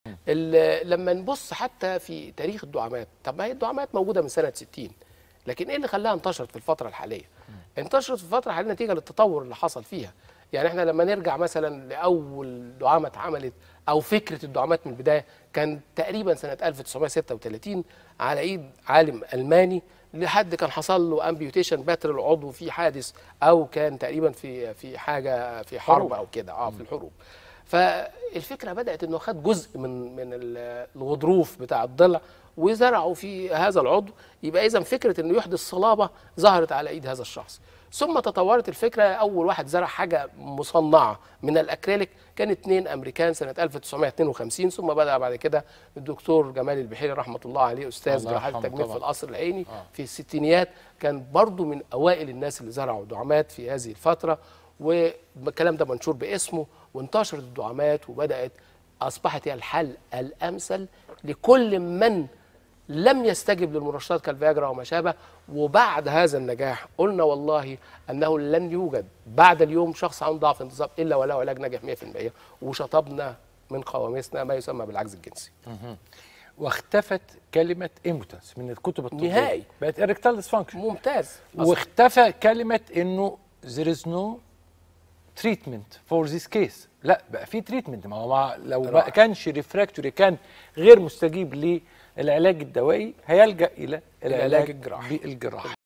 ال- لما نبص حتى في تاريخ الدعامات طب ما هي الدعامات موجوده من سنه 60 لكن ايه اللي خلاها انتشرت في الفتره الحاليه انتشرت في الفتره الحاليه نتيجه للتطور اللي حصل فيها يعني احنا لما نرجع مثلا لاول دعامه اتعملت او فكره الدعامات من البدايه كان تقريبا سنه 1936 على ايد عالم الماني لحد كان حصل له امبيوتيشن باتر العضو في حادث او كان تقريبا في في حاجه في حرب حروب. او كده اه في الحروب فالفكره بدات انه خد جزء من من ال- الغضروف بتاع الضلع وزرعوا في هذا العضو يبقى اذا فكره انه يحدث صلابه ظهرت على ايد هذا الشخص ثم تطورت الفكره اول واحد زرع حاجه مصنعه من الاكريليك كان اتنين امريكان سنه 1952 ثم بدا بعد كده الدكتور جمال البحيري رحمه الله عليه استاذ الله جراحه يرحمه التجميل طبعاً. في القصر العيني في الستينيات كان برضو من اوائل الناس اللي زرعوا دعامات في هذه الفتره والكلام ده منشور باسمه وانتشرت الدعامات وبدات اصبحت هي الحل الامثل لكل من لم يستجب للمنشطات كالفياجرا وما شابه وبعد هذا النجاح قلنا والله انه لن يوجد بعد اليوم شخص عنده ضعف انتصاب الا وله علاج ناجح 100% وشطبنا من قواميسنا ما يسمى بالعجز الجنسي واختفت كلمه ايموتنس من الكتب الطبيه نهائي. بقت اريكتال ديسفانكشن ممتاز واختفى كلمه انه there is no treatment for this case لا بقى في تريتمنت ما هو مع لو ما رائع. كانش ريفراكتوري كان غير مستجيب للعلاج الدوائي هيلجا الى العلاج الجراحي. بالجراحي